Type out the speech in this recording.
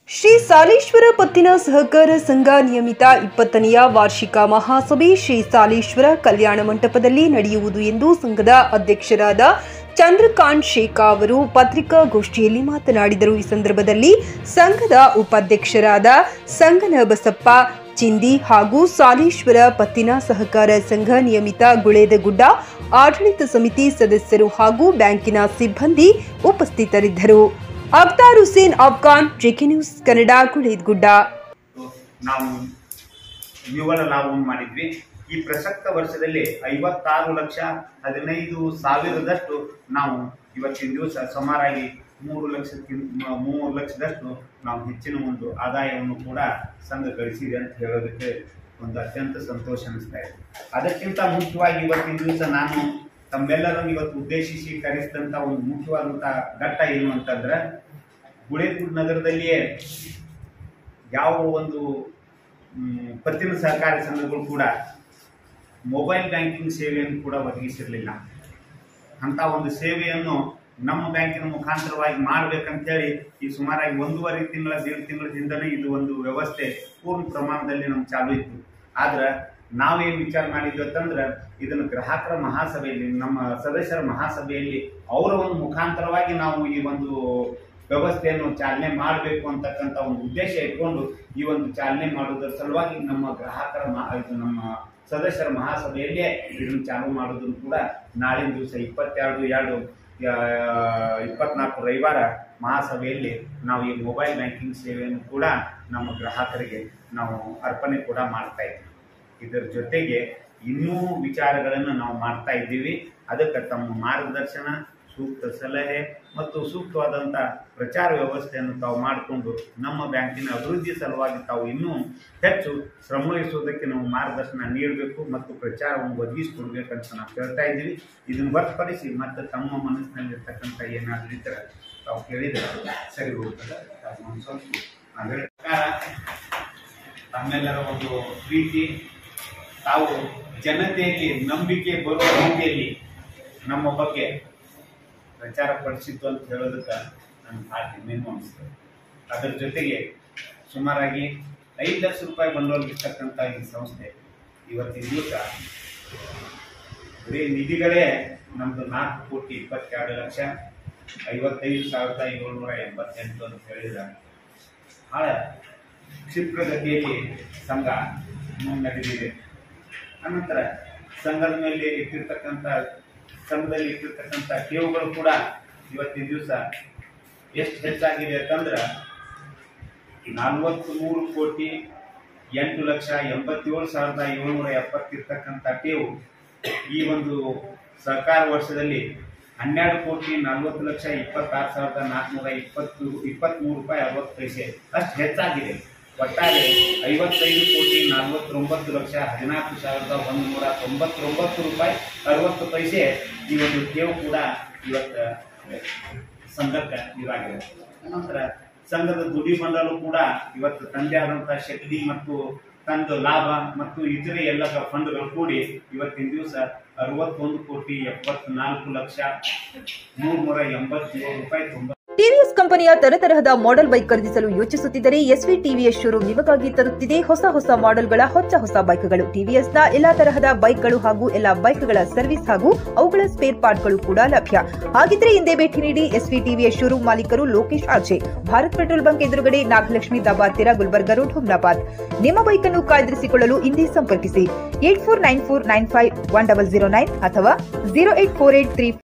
ಶ್ರೀ ಸಾಲೇಶ್ವರ ಪತ್ತಿನ ಸಹಕಾರ ಸಂಘ ನಿಯಮಿತ ಇಪ್ಪತ್ತನೆಯ ವಾರ್ಷಿಕ ಮಹಾಸಭೆ ಶ್ರೀ ಸಾಲೇಶ್ವರ ಕಲ್ಯಾಣ ಮಂಟಪದಲ್ಲಿ ನಡೆಯುವುದು ಎಂದು ಸಂಘದ ಅಧ್ಯಕ್ಷರಾದ ಚಂದ್ರಕಾಂತ್ ಶೇಖಾ ಅವರು ಪತ್ರಿಕಾಗೋಷ್ಠಿಯಲ್ಲಿ ಮಾತನಾಡಿದರು ಈ ಸಂದರ್ಭದಲ್ಲಿ ಸಂಘದ ಉಪಾಧ್ಯಕ್ಷರಾದ ಸಂಗನ ಬಸಪ್ಪ ಚಿಂದಿ ಹಾಗೂ ಸಾಲೇಶ್ವರ ಪತ್ತಿನ ಸಹಕಾರ ಸಂಘ ನಿಯಮಿತ ಗುಳೇದಗುಡ್ಡ ಆಡಳಿತ ಸಮಿತಿ ಸದಸ್ಯರು ಹಾಗೂ ಬ್ಯಾಂಕಿನ ಸಿಬ್ಬಂದಿ ಉಪಸ್ಥಿತರಿದ್ದರು ಅಬ್ತಾರ್ ಹುಸೇನ್ ಅಫ್ಘಾನ್ ಜೆಕೆ ನ್ಯೂಸ್ ಕನ್ನಡ ಗುಳೇದಗುಡ್ಡ ನಾವು ನಿವ್ವಳ ಲಾಭವನ್ನು ಮಾಡಿದ್ವಿ ಈ ಪ್ರಸಕ್ತ ವರ್ಷದಲ್ಲಿ ಐವತ್ತಾರು ಲಕ್ಷ ಹದಿನೈದು ಸಾವಿರದಷ್ಟು ನಾವು ಇವತ್ತಿನ ದಿವಸ ಸುಮಾರಾಗಿ ಮೂರು ಲಕ್ಷಕ್ಕಿಂತ ಮೂರು ಲಕ್ಷದಷ್ಟು ನಾವು ಹೆಚ್ಚಿನ ಒಂದು ಆದಾಯವನ್ನು ಕೂಡ ಸಂಘ ಗಳಿಸಿದೆ ಅಂತ ಹೇಳೋದಕ್ಕೆ ಒಂದು ಅತ್ಯಂತ ಸಂತೋಷ ಅನಿಸ್ತಾ ಇದೆ ಅದಕ್ಕಿಂತ ಮುಖ್ಯವಾಗಿ ಇವತ್ತಿನ ದಿವಸ ನಾನು ತಮ್ಮೆಲ್ಲರನ್ನು ಇವತ್ತು ಉದ್ದೇಶಿಸಿ ಕರೆಸಿದಂಥ ಒಂದು ಮುಖ್ಯವಾದಂಥ ಘಟ್ಟ ಏನು ಅಂತಂದ್ರೆ ಗುಳೇಗುಡ್ ನಗರದಲ್ಲಿಯೇ ಯಾವ ಒಂದು ಮ್, ಪತ್ತಿನ ಸಹಕಾರಿ ಸಂಘಗಳು ಕೂಡ ಮೊಬೈಲ್ ಬ್ಯಾಂಕಿಂಗ್ ಸೇವೆಯನ್ನು ಕೂಡ ಒದಗಿಸಿರಲಿಲ್ಲ ಅಂತ ಒಂದು ಸೇವೆಯನ್ನು ನಮ್ಮ ಬ್ಯಾಂಕಿನ ಮುಖಾಂತರವಾಗಿ ಮಾಡ್ಬೇಕಂತೇಳಿ ಈ ಸುಮಾರಾಗಿ ಒಂದೂವರೆ ತಿಂಗಳ ದೇಡು ತಿಂಗಳ ಹಿಂದನೇ ಇದು ಒಂದು ವ್ಯವಸ್ಥೆ ಪೂರ್ಣ ಪ್ರಮಾಣದಲ್ಲಿ ನಮ್ಗೆ ಚಾಲು ಇತ್ತು ಆದ್ರೆ ನಾವೇನು ವಿಚಾರ ಮಾಡಿದ್ವಿ ಅಂತಂದ್ರೆ ಇದನ್ನು ಗ್ರಾಹಕರ ಮಹಾಸಭೆಯಲ್ಲಿ ನಮ್ಮ ಸದಸ್ಯರ ಮಹಾಸಭೆಯಲ್ಲಿ ಅವರ ಒಂದು ಮುಖಾಂತರವಾಗಿ ನಾವು ಈ ಒಂದು ವ್ಯವಸ್ಥೆಯನ್ನು ಚಾಲನೆ ಮಾಡಬೇಕು ಅಂತಕ್ಕಂಥ ಒಂದು ಉದ್ದೇಶ ಇಟ್ಕೊಂಡು ಈ ಒಂದು ಚಾಲನೆ ಮಾಡುವುದರ ಸಲುವಾಗಿ ನಮ್ಮ ಗ್ರಾಹಕರ ಮಹಾ ಇದು ನಮ್ಮ ಸದಸ್ಯರ ಮಹಾಸಭೆಯಲ್ಲೇ ಇದನ್ನು ಚಾಲು ಮಾಡೋದನ್ನು ಕೂಡ ನಾಳಿನ ದಿವಸ ಇಪ್ಪತ್ತೆರಡು ಎರಡು ಇಪ್ಪತ್ನಾಲ್ಕು ರವಿವಾರ ಮಹಾಸಭೆಯಲ್ಲಿ ನಾವು ಈ ಮೊಬೈಲ್ ಬ್ಯಾಂಕಿಂಗ್ ಸೇವೆಯನ್ನು ಕೂಡ ನಮ್ಮ ಗ್ರಾಹಕರಿಗೆ ನಾವು ಅರ್ಪಣೆ ಕೂಡ ಮಾಡ್ತಾ ಇದ್ದೀವಿ ಇದರ ಜೊತೆಗೆ ಇನ್ನೂ ವಿಚಾರಗಳನ್ನು ನಾವು ಮಾಡ್ತಾ ಇದ್ದೀವಿ ಅದಕ್ಕೆ ತಮ್ಮ ಮಾರ್ಗದರ್ಶನ ಸೂಕ್ತ ಸಲಹೆ ಮತ್ತು ಸೂಕ್ತವಾದಂಥ ಪ್ರಚಾರ ವ್ಯವಸ್ಥೆಯನ್ನು ತಾವು ಮಾಡಿಕೊಂಡು ನಮ್ಮ ಬ್ಯಾಂಕಿನ ಅಭಿವೃದ್ಧಿ ಸಲುವಾಗಿ ತಾವು ಇನ್ನೂ ಹೆಚ್ಚು ಶ್ರಮವಹಿಸುವುದಕ್ಕೆ ನಾವು ಮಾರ್ಗದರ್ಶನ ನೀಡಬೇಕು ಮತ್ತು ಪ್ರಚಾರವನ್ನು ಒದಗಿಸಿಕೊಡ್ಬೇಕಂತ ನಾವು ಕೇಳ್ತಾ ಇದ್ದೀವಿ ಇದನ್ನು ಹೊರತುಪಡಿಸಿ ಮತ್ತು ತಮ್ಮ ಮನಸ್ಸಿನಲ್ಲಿರ್ತಕ್ಕಂಥ ಏನಾದರೂ ಇದ್ದರೆ ತಾವು ಕೇಳಿದರೆ ಸರಿ ಹೋಗ್ತದೆ ತಾವು ಒಂದು ಸ್ವಲ್ಪ ಅಂದರೆ ಸರ್ಕಾರ ತಮ್ಮೆಲ್ಲರ ಒಂದು ಪ್ರೀತಿ ತಾವು ಜನತೆಯಲ್ಲಿ ನಂಬಿಕೆ ಬರುವ ರೀತಿಯಲ್ಲಿ ನಮ್ಮ ಬಗ್ಗೆ ಪ್ರಚಾರ ಪಡಿಸಿದ್ದು ಅಂತ ಹೇಳೋದಕ್ಕೆ ನನಗೆ ಭಾಳ ಹೆಮ್ಮೆನೂ ಅನಿಸ್ತದೆ ಅದರ ಜೊತೆಗೆ ಸುಮಾರಾಗಿ ಐದು ಲಕ್ಷ ರೂಪಾಯಿ ಬಂಡವಾಳ ಇರ್ತಕ್ಕಂಥ ಈ ಸಂಸ್ಥೆ ಇವತ್ತಿನ ದಿವಸ ಬರೀ ನಿಧಿಗಳೇ ನಮ್ಮದು ನಾಲ್ಕು ಕೋಟಿ ಇಪ್ಪತ್ತೆರಡು ಲಕ್ಷ ಐವತ್ತೈದು ಸಾವಿರದ ಏಳ್ನೂರ ಎಂಬತ್ತೆಂಟು ಅಂತ ಹೇಳಿದ್ರೆ ಭಾಳ ಕ್ಷಿಪ್ರಗತಿಯಲ್ಲಿ ಸಂಘ ಮುನ್ನಡೆದಿದೆ ಅನಂತರ ಸಂಘದ ಮೇಲೆ ಇಟ್ಟಿರ್ತಕ್ಕಂಥ ಸಂಘದಲ್ಲಿ ಇಟ್ಟಿರ್ತಕ್ಕಂಥ ಠೇವುಗಳು ಕೂಡ ಇವತ್ತಿನ ದಿವಸ ಎಷ್ಟು ಹೆಚ್ಚಾಗಿದೆ ಅಂತಂದ್ರೆ ನಲ್ವತ್ತ್ ಮೂರು ಕೋಟಿ ಎಂಟು ಲಕ್ಷ ಎಂಬತ್ತೇಳು ಸಾವಿರದ ಏಳ್ನೂರ ಎಪ್ಪತ್ತಿರ್ತಕ್ಕಂಥ ಠೇವು ಈ ಒಂದು ಸರ್ಕಾರ ವರ್ಷದಲ್ಲಿ ಹನ್ನೆರಡು ಕೋಟಿ ನಲ್ವತ್ತು ಲಕ್ಷ ಇಪ್ಪತ್ತಾರು ಸಾವಿರದ ನಾಲ್ಕುನೂರ ಇಪ್ಪತ್ತು ಇಪ್ಪತ್ತ್ಮೂರು ರೂಪಾಯಿ ಅರವತ್ತು ಪೈಸೆ ಅಷ್ಟು ಹೆಚ್ಚಾಗಿದೆ ಒಟ್ಟಾರೆ ಐವತ್ತೈದು ಕೋಟಿ ನಲವತ್ತೊಂಬತ್ತು ಲಕ್ಷ ಹದಿನಾಲ್ಕು ಸಾವಿರದ ಒಂದು ನೂರ ತೊಂಬತ್ತೊಂಬತ್ತು ರೂಪಾಯಿ ಅರವತ್ತು ಪೈಸೆ ಈ ಒಂದು ಠೇವು ಕೂಡ ಇವತ್ತು ಸಂಘಕ್ಕೆ ಇದಾಗಿದೆ ನಂತರ ಸಂಘದ ದುಡಿ ಮಂಡಳು ಕೂಡ ಇವತ್ತು ತಂದೆ ಆದಂತಹ ಶಕ್ತಿ ಮತ್ತು ತಂದು ಲಾಭ ಮತ್ತು ಇತರೆ ಎಲ್ಲ ಫಂಡ್ಗಳು ಕೂಡಿ ಇವತ್ತಿನ ದಿವಸ ಅರವತ್ತೊಂದು ಕೋಟಿ ಎಪ್ಪತ್ನಾಲ್ಕು ಲಕ್ಷ ಮೂರ್ನೂರ ಎಂಬತ್ತೇಳು ರೂಪಾಯಿ ತೊಂಬತ್ತು ಟಿವಿಎಸ್ ಕಂಪನಿಯ ತರತರಹದ ಮಾಡೆಲ್ ಬೈಕ್ ಖರೀದಿಸಲು ಯೋಚಿಸುತ್ತಿದ್ದರೆ ಎಸ್ವಿ ಟಿವಿಎಸ್ ಶೋರೂಮ್ ನಿಮಗಾಗಿ ತರುತ್ತಿದೆ ಹೊಸ ಹೊಸ ಮಾಡೆಲ್ಗಳ ಹೊಸ ಹೊಸ ಬೈಕ್ಗಳು ಟಿವಿಎಸ್ನ ಎಲ್ಲಾ ತರಹದ ಬೈಕ್ಗಳು ಹಾಗೂ ಎಲ್ಲಾ ಬೈಕ್ಗಳ ಸರ್ವಿಸ್ ಹಾಗೂ ಅವುಗಳ ಸ್ಪೇರ್ ಪಾರ್ಟ್ಗಳು ಕೂಡ ಲಭ್ಯ ಹಾಗಿದ್ರೆ ಹಿಂದೆ ಭೇಟಿ ನೀಡಿ ಎಸ್ವಿ ಟಿವಿಎಸ್ ಶೋರೂಮ್ ಮಾಲೀಕರು ಲೋಕೇಶ್ ಆಚೆ ಭಾರತ್ ಪೆಟ್ರೋಲ್ ಬಂಕ್ ಎದುರುಗಡೆ ನಾಗಲಕ್ಷ್ಮಿ ದಾಬಾ ತೀರ ಗುಲ್ಬರ್ಗ ರೋಡ್ ಹುಮ್ನಾಬಾದ್ ನಿಮ್ಮ ಬೈಕ್ ಅನ್ನು ಕಾಯ್ದಿರಿಸಿಕೊಳ್ಳಲು ಹಿಂದೆ ಸಂಪರ್ಕಿಸಿ eight four nine four nine five one double zero nine ಅಥವಾ zero eight four eight three